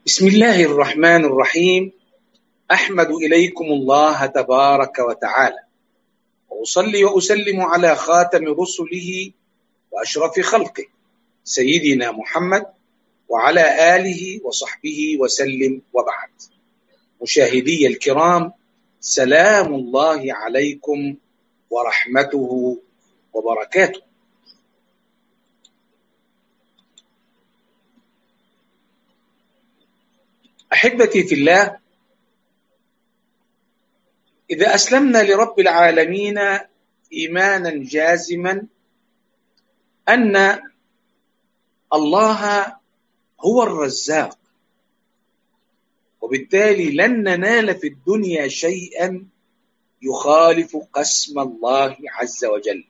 بسم الله الرحمن الرحيم احمد اليكم الله تبارك وتعالى واصلي واسلم على خاتم رسله واشرف خلقه سيدنا محمد وعلى اله وصحبه وسلم وبعد مشاهدي الكرام سلام الله عليكم ورحمته وبركاته احبتي في الله اذا اسلمنا لرب العالمين ايمانا جازما ان الله هو الرزاق وبالتالي لن ننال في الدنيا شيئا يخالف قسم الله عز وجل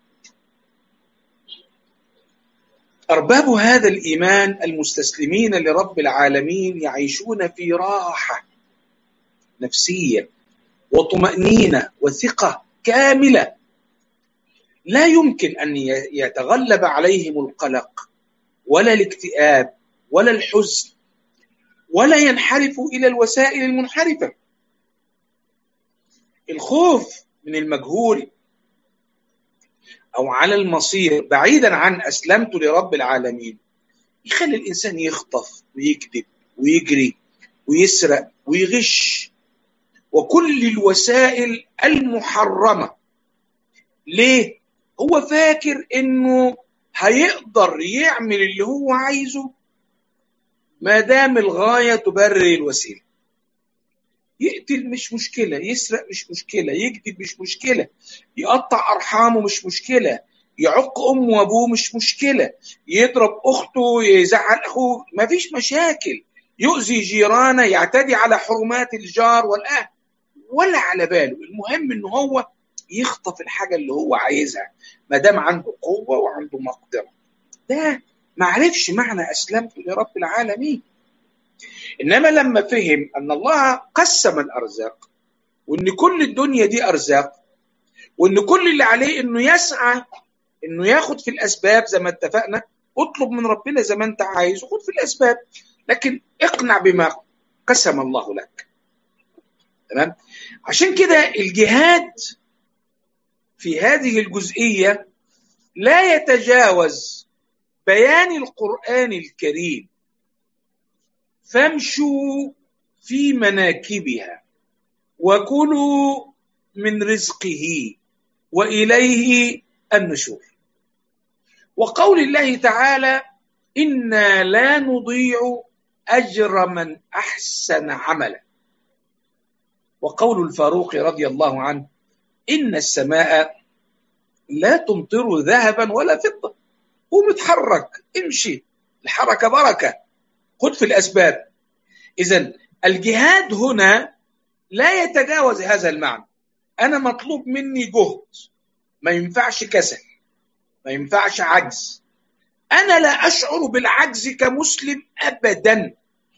أرباب هذا الإيمان المستسلمين لرب العالمين يعيشون في راحة نفسية وطمأنينة وثقة كاملة لا يمكن أن يتغلب عليهم القلق ولا الاكتئاب ولا الحزن ولا ينحرفوا إلى الوسائل المنحرفة الخوف من المجهول او على المصير بعيدا عن اسلمت لرب العالمين يخلي الانسان يخطف ويكذب ويجري ويسرق ويغش وكل الوسائل المحرمه ليه هو فاكر انه هيقدر يعمل اللي هو عايزه ما دام الغايه تبرر الوسيله يقتل مش مشكله يسرق مش مشكله يكذب مش مشكله يقطع ارحامه مش مشكله يعق امه وابوه مش مشكله يضرب اخته يزعل اخوه مفيش مشاكل يؤذي جيرانه يعتدي على حرمات الجار والاهل ولا على باله المهم ان هو يخطف الحاجه اللي هو عايزها ما دام عنده قوه وعنده مقدره ده ما عرفش معنى اسلمت لرب العالمين انما لما فهم ان الله قسم الارزاق وان كل الدنيا دي ارزاق وان كل اللي عليه انه يسعى انه ياخد في الاسباب زي ما اتفقنا اطلب من ربنا زي ما انت عايز وخد في الاسباب لكن اقنع بما قسم الله لك تمام عشان كده الجهاد في هذه الجزئيه لا يتجاوز بيان القران الكريم فامشوا في مناكبها وكلوا من رزقه واليه النشور وقول الله تعالى انا لا نضيع اجر من احسن عملا وقول الفاروق رضي الله عنه ان السماء لا تمطر ذهبا ولا فضه قوم اتحرك امشي الحركه بركه خذ في الاسباب اذا الجهاد هنا لا يتجاوز هذا المعنى انا مطلوب مني جهد ما ينفعش كسل ما ينفعش عجز انا لا اشعر بالعجز كمسلم ابدا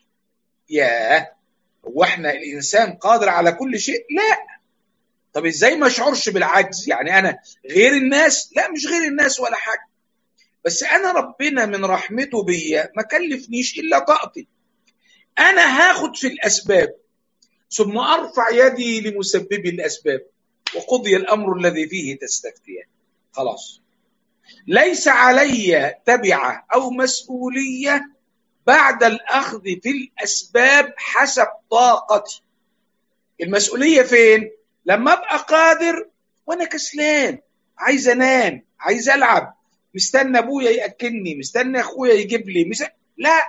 ياه هو احنا الانسان قادر على كل شيء لا طب ازاي ما اشعرش بالعجز يعني انا غير الناس لا مش غير الناس ولا حاجه بس انا ربنا من رحمته بيا ما كلفنيش الا طاقتي انا هاخد في الاسباب ثم ارفع يدي لمسبب الاسباب وقضي الامر الذي فيه تستفتيان خلاص ليس علي تبعه او مسؤوليه بعد الاخذ في الاسباب حسب طاقتي المسؤوليه فين لما ابقى قادر وانا كسلان عايز انام عايز العب مستني ابويا ياكلني مستني اخويا يجيب لي مس... لا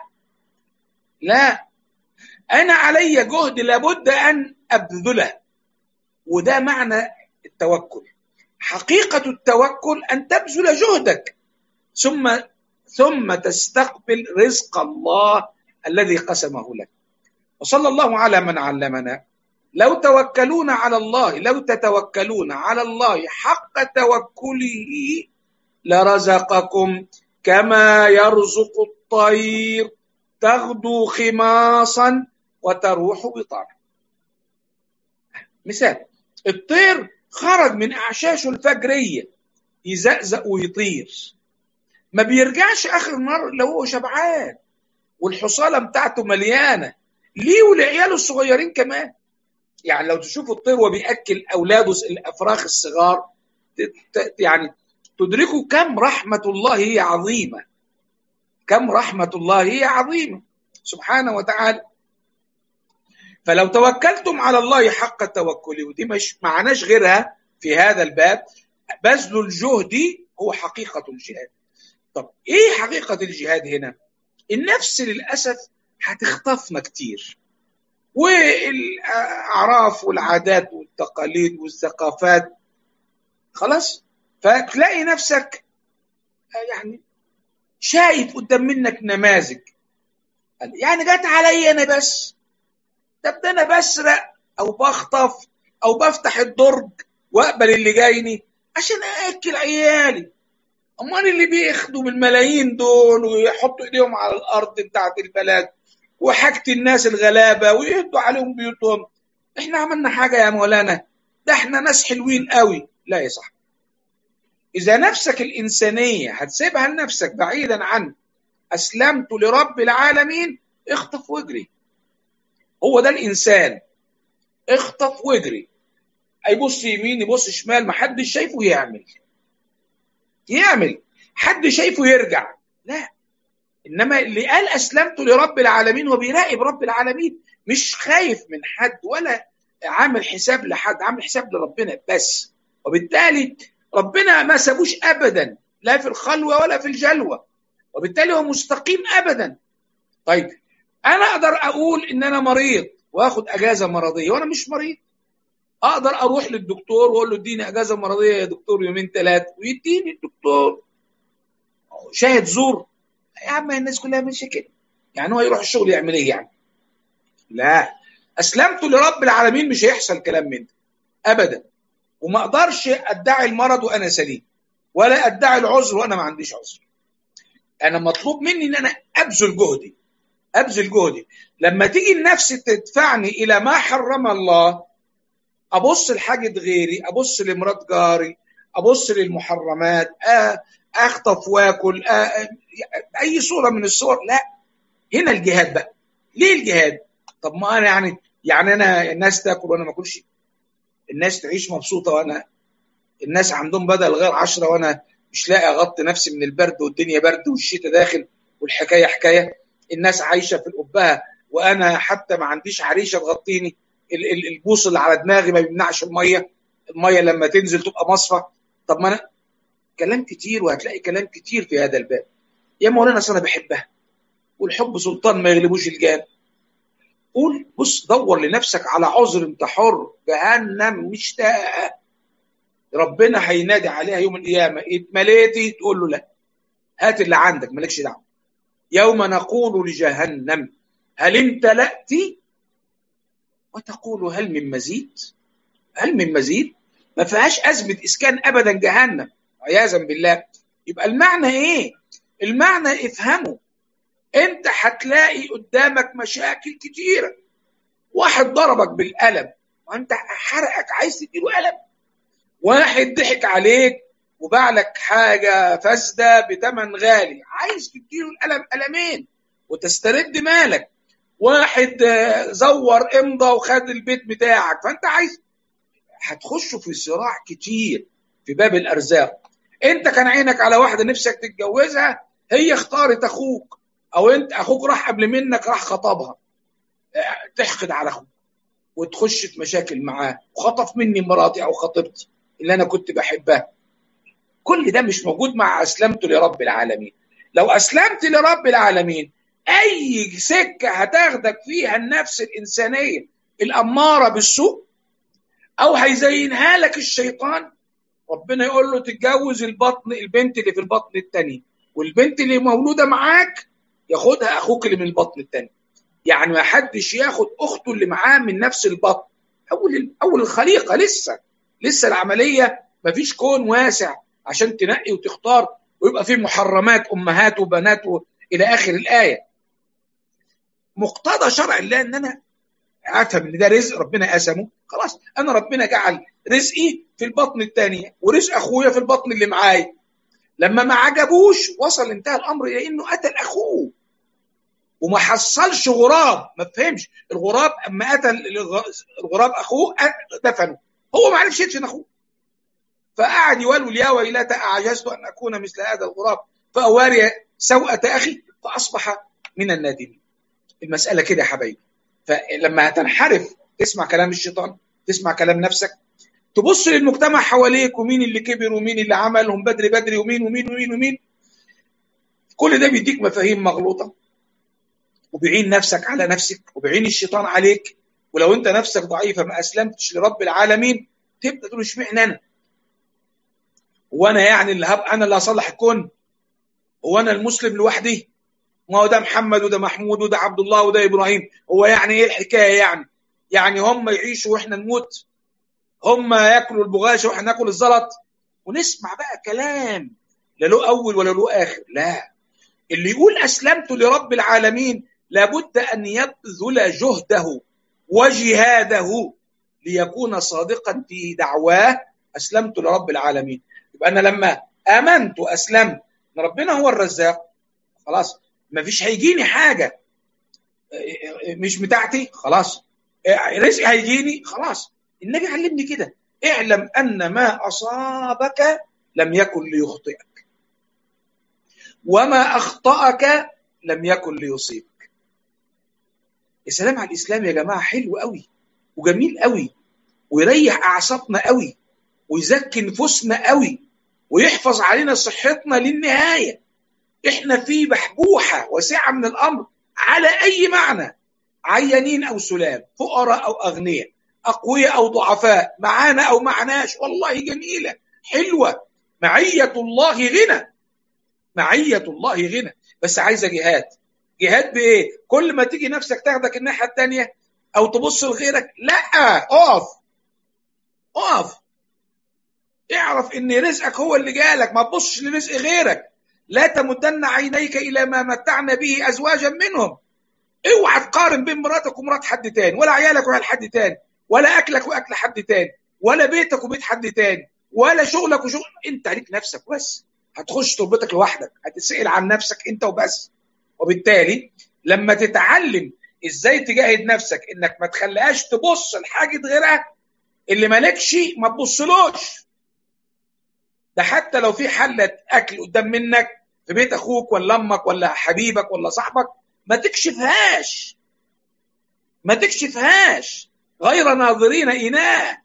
لا انا علي جهد لابد ان ابذله وده معنى التوكل حقيقه التوكل ان تبذل جهدك ثم ثم تستقبل رزق الله الذي قسمه لك وصلى الله على من علمنا لو توكلون على الله لو تتوكلون على الله حق توكله لرزقكم كما يرزق الطير تغدو خماصا وتروح بطانا مثال الطير خرج من اعشاشه الفجريه يزقزق ويطير ما بيرجعش اخر النهار لو هو شبعان والحصاله بتاعته مليانه ليه ولعياله الصغيرين كمان يعني لو تشوفوا الطير وبياكل اولاده الافراخ الصغار يعني تدركوا كم رحمه الله هي عظيمه كم رحمه الله هي عظيمه سبحانه وتعالى فلو توكلتم على الله حق التوكل ودي مش معناش غيرها في هذا الباب بذل الجهد هو حقيقة الجهاد طب ايه حقيقة الجهاد هنا النفس للأسف هتخطفنا كتير والأعراف والعادات والتقاليد والثقافات خلاص فتلاقي نفسك يعني شايف قدام منك نماذج يعني جت علي انا بس طب ده انا بسرق او بخطف او بفتح الدرج واقبل اللي جايني عشان اكل عيالي امال اللي بياخدوا بالملايين دول ويحطوا ايديهم على الارض بتاعت البلد وحاجة الناس الغلابة ويهدوا عليهم بيوتهم احنا عملنا حاجة يا مولانا ده احنا ناس حلوين قوي لا يا صاحبي إذا نفسك الإنسانية هتسيبها لنفسك بعيدا عن أسلمت لرب العالمين اخطف واجري هو ده الإنسان اخطف واجري يبص يمين يبص شمال محدش شايفه يعمل يعمل حد شايفه يرجع لا انما اللي قال اسلمت لرب العالمين هو بيراقب رب العالمين مش خايف من حد ولا عامل حساب لحد عامل حساب لربنا بس وبالتالي ربنا ما سابوش ابدا لا في الخلوه ولا في الجلوه وبالتالي هو مستقيم ابدا طيب انا اقدر اقول ان انا مريض واخد اجازه مرضيه وانا مش مريض اقدر اروح للدكتور واقول له اديني اجازه مرضيه يا دكتور يومين ثلاثه ويديني الدكتور شاهد زور يا عم الناس كلها ماشيه كده يعني هو يروح الشغل يعمل ايه يعني لا اسلمت لرب العالمين مش هيحصل كلام من ده ابدا وما اقدرش ادعي المرض وانا سليم ولا ادعي العذر وانا ما عنديش عذر انا مطلوب مني ان انا ابذل جهدي ابذل جهدي لما تيجي النفس تدفعني الى ما حرم الله ابص لحاجه غيري ابص لمرات جاري ابص للمحرمات اخطف واكل اي صوره من الصور لا هنا الجهاد بقى ليه الجهاد طب ما انا يعني يعني انا الناس تاكل وانا ما اكلش الناس تعيش مبسوطه وانا الناس عندهم بدل غير عشرة وانا مش لاقي اغطي نفسي من البرد والدنيا برد والشتاء داخل والحكايه حكايه الناس عايشه في القبها وانا حتى ما عنديش عريشه تغطيني البوص اللي على دماغي ما بيمنعش الميه الميه لما تنزل تبقى مصفى طب ما انا كلام كتير وهتلاقي كلام كتير في هذا الباب يا مولانا انا بحبها والحب سلطان ما يغلبوش الجان قول بص دور لنفسك على عذر انت حر جهنم مشتاقه ربنا هينادي عليها يوم القيامه اتمليتي تقول له لا هات اللي عندك مالكش دعوه يوم نقول لجهنم هل امتلأت وتقول هل من مزيد هل من مزيد ما فيهاش أزمة إسكان أبدا جهنم عياذا بالله يبقى المعنى إيه المعنى افهمه أنت هتلاقي قدامك مشاكل كتيرة واحد ضربك بالقلم وأنت حرقك عايز تديله قلم واحد ضحك عليك وباع لك حاجة فاسدة بثمن غالي عايز تديله القلم قلمين وتسترد مالك واحد زور امضى وخد البيت بتاعك فانت عايز هتخشوا في صراع كتير في باب الارزاق انت كان عينك على واحده نفسك تتجوزها هي اختارت اخوك او انت اخوك راح قبل منك راح خطبها تحقد على اخوك وتخش في مشاكل معاه وخطف مني مراتي او خطيبتي اللي انا كنت بحبها كل ده مش موجود مع اسلمت لرب العالمين لو اسلمت لرب العالمين اي سكه هتاخدك فيها النفس الانسانيه الاماره بالسوء او هيزينها لك الشيطان ربنا يقول له تتجوز البطن البنت اللي في البطن الثاني والبنت اللي مولوده معاك ياخدها اخوك اللي من البطن الثاني يعني ما حدش ياخد اخته اللي معاه من نفس البطن اول اول الخليقه لسه لسه العمليه ما فيش كون واسع عشان تنقي وتختار ويبقى فيه محرمات امهات وبنات الى اخر الايه مقتضى شرع الله ان انا افهم ان ده رزق ربنا قسمه خلاص انا ربنا جعل رزقي في البطن الثانيه ورزق اخويا في البطن اللي معايا لما ما عجبوش وصل انتهى الامر الى انه قتل اخوه وما حصلش غراب ما فهمش الغراب اما قتل الغراب اخوه دفنه هو ما عرفش يدفن اخوه فقعد يولول يا ويلتى اعجزت ان اكون مثل هذا الغراب فاواري سوءة اخي فاصبح من النادمين المساله كده يا حبايبي فلما هتنحرف تسمع كلام الشيطان تسمع كلام نفسك تبص للمجتمع حواليك ومين اللي كبر ومين اللي عملهم بدري بدري ومين ومين ومين ومين كل ده بيديك مفاهيم مغلوطه وبيعين نفسك على نفسك وبيعين الشيطان عليك ولو انت نفسك ضعيفه ما اسلمتش لرب العالمين تبدا تقول اشمعنى انا؟ هو انا يعني اللي هبقى انا اللي هصلح الكون؟ هو انا المسلم لوحدي؟ ما هو ده محمد وده محمود وده عبد الله وده ابراهيم هو يعني ايه الحكايه يعني؟ يعني هم يعيشوا واحنا نموت؟ هم ياكلوا البغاشه واحنا ناكل الزلط؟ ونسمع بقى كلام لا له اول ولا له اخر لا اللي يقول اسلمت لرب العالمين لابد ان يبذل جهده وجهاده ليكون صادقا في دعواه اسلمت لرب العالمين يبقى انا لما امنت واسلمت ان ربنا هو الرزاق خلاص ما فيش هيجيني حاجه مش بتاعتي خلاص رزق هيجيني خلاص النبي علمني كده اعلم ان ما اصابك لم يكن ليخطئك وما اخطاك لم يكن ليصيبك يا سلام على الاسلام يا جماعه حلو قوي وجميل قوي ويريح اعصابنا قوي ويزكي نفوسنا قوي ويحفظ علينا صحتنا للنهايه احنا في بحبوحه واسعه من الامر على اي معنى عيانين او سلام فقراء او اغنياء اقوياء او ضعفاء معانا او معناش والله جميله حلوه معيه الله غنى معيه الله غنى بس عايزه جهاد جهاد بايه كل ما تيجي نفسك تاخدك الناحيه الثانيه او تبص لغيرك لا اقف اقف اعرف ان رزقك هو اللي جالك ما تبصش لرزق غيرك لا تمدن عينيك الى ما متعنا به ازواجا منهم اوعى تقارن بين مراتك ومرات حد تاني ولا عيالك وعيال حد تاني ولا اكلك واكل حد تاني ولا بيتك وبيت حد تاني ولا شغلك وشغل انت عليك نفسك بس هتخش تربتك لوحدك هتسأل عن نفسك انت وبس وبالتالي لما تتعلم ازاي تجاهد نفسك انك ما تخليهاش تبص لحاجه غيرها اللي مالكش ما تبصلوش ده حتى لو في حله اكل قدام منك في بيت اخوك ولا امك ولا حبيبك ولا صاحبك ما تكشفهاش ما تكشفهاش غير ناظرين اناه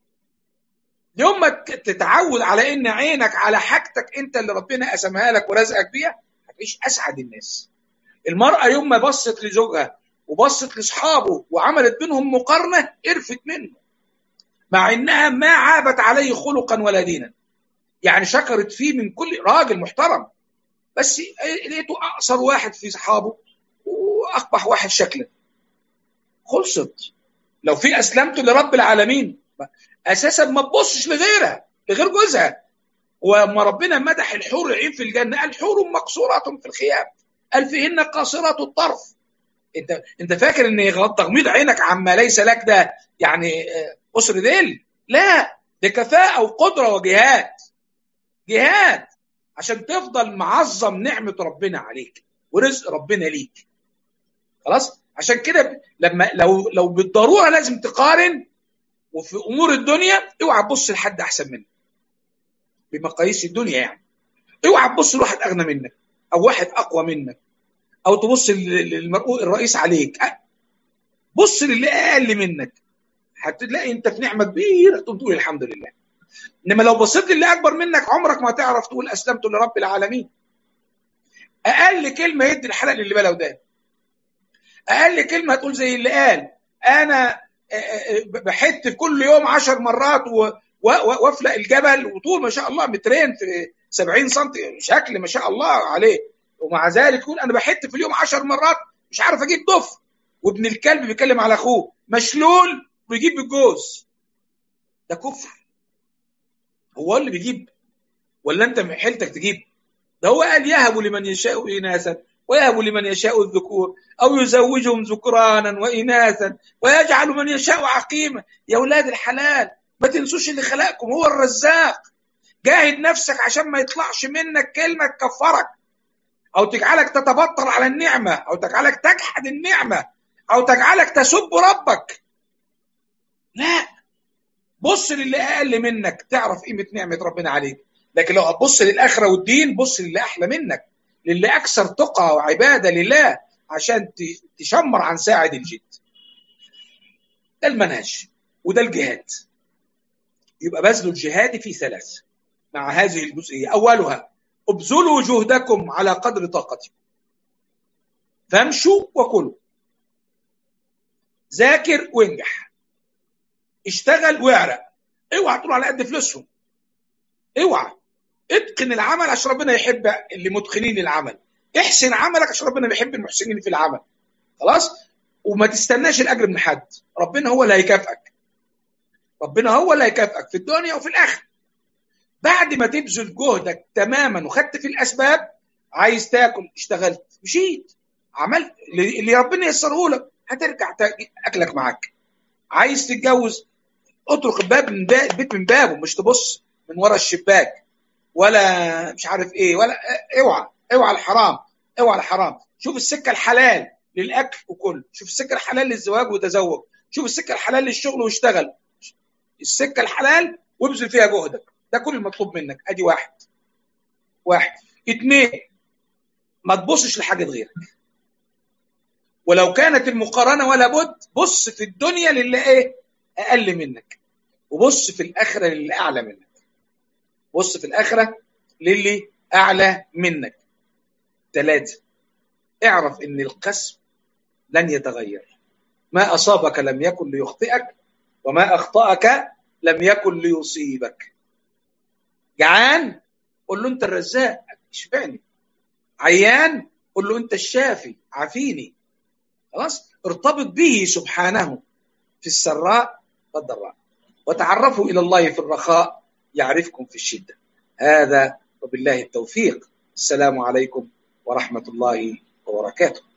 يوم ما تتعود على ان عينك على حاجتك انت اللي ربنا قسمها لك ورزقك بيها هتعيش اسعد الناس المراه يوم ما بصت لزوجها وبصت لاصحابه وعملت بينهم مقارنه قرفت منه مع انها ما عابت عليه خلقا ولا دينا يعني شكرت فيه من كل راجل محترم بس لقيته اقصر واحد في اصحابه واقبح واحد شكلا خلصت لو في اسلمت لرب العالمين اساسا ما تبصش لغيرها لغير جوزها وما ربنا مدح الحور العين في الجنه قال حور مقصورات في الخيام قال فيهن قاصرات الطرف انت انت فاكر ان تغميض عينك عما ليس لك ده يعني قصر ديل لا دي كفاءه وقدره وجهاد جهاد عشان تفضل معظم نعمه ربنا عليك ورزق ربنا ليك خلاص عشان كده لما لو لو بالضروره لازم تقارن وفي امور الدنيا اوعى تبص لحد احسن منك بمقاييس الدنيا يعني اوعى تبص لواحد اغنى منك او واحد اقوى منك او تبص للمرؤوس الرئيس عليك بص للي اقل منك هتلاقي انت في نعمه كبيره تقوم تقول الحمد لله انما لو بصيت للي اكبر منك عمرك ما تعرف تقول اسلمت لرب العالمين اقل كلمه يدي الحلق للي بلا ودان اقل كلمه تقول زي اللي قال انا بحت في كل يوم عشر مرات وافلق الجبل وطول ما شاء الله مترين في 70 سم شكل ما شاء الله عليه ومع ذلك يقول انا بحت في اليوم عشر مرات مش عارف اجيب ضفر وابن الكلب بيتكلم على اخوه مشلول بيجيب بالجوز ده كفر هو اللي بيجيب ولا انت حيلتك تجيب ده هو قال يهب لمن يشاء اناثا ويهب لمن يشاء الذكور او يزوجهم ذكرانا واناثا ويجعل من يشاء عقيما يا اولاد الحلال ما تنسوش اللي خلقكم هو الرزاق جاهد نفسك عشان ما يطلعش منك كلمه تكفرك او تجعلك تتبطر على النعمه او تجعلك تجحد النعمه او تجعلك تسب ربك لا بص للي اقل منك تعرف قيمه نعمه ربنا عليك لكن لو هتبص للاخره والدين بص للي احلى منك للي اكثر تقى وعباده لله عشان تشمر عن ساعد الجد ده المنهج وده الجهاد يبقى بذل الجهاد في ثلاث مع هذه الجزئيه اولها ابذلوا جهدكم على قدر طاقتكم فامشوا وكلوا ذاكر وانجح اشتغل واعرق اوعى تقول على قد فلوسهم اوعى اتقن العمل عشان ربنا يحب اللي متقنين العمل احسن عملك عشان ربنا بيحب المحسنين في العمل خلاص وما تستناش الاجر من حد ربنا هو اللي هيكافئك ربنا هو اللي هيكافئك في الدنيا وفي الاخره بعد ما تبذل جهدك تماما وخدت في الاسباب عايز تاكل اشتغلت مشيت عملت اللي ربنا يسره لك هترجع اكلك معاك عايز تتجوز اطرق الباب من باب البيت من بابه مش تبص من ورا الشباك ولا مش عارف ايه ولا اوعى اوعى الحرام اوعى الحرام شوف السكه الحلال للاكل وكل شوف السكه الحلال للزواج وتزوج شوف السكه الحلال للشغل واشتغل السكه الحلال وابذل فيها جهدك ده كل المطلوب منك ادي واحد واحد اثنين ما تبصش لحاجه غيرك ولو كانت المقارنه ولا بد بص في الدنيا للي ايه اقل منك وبص في الاخره للي اعلى منك بص في الاخره للي اعلى منك ثلاثه اعرف ان القسم لن يتغير ما اصابك لم يكن ليخطئك وما اخطاك لم يكن ليصيبك جعان قول له انت الرزاق اشبعني عيان قول له انت الشافي عافيني خلاص ارتبط به سبحانه في السراء والضراء وتعرفوا الى الله في الرخاء يعرفكم في الشده هذا وبالله التوفيق السلام عليكم ورحمه الله وبركاته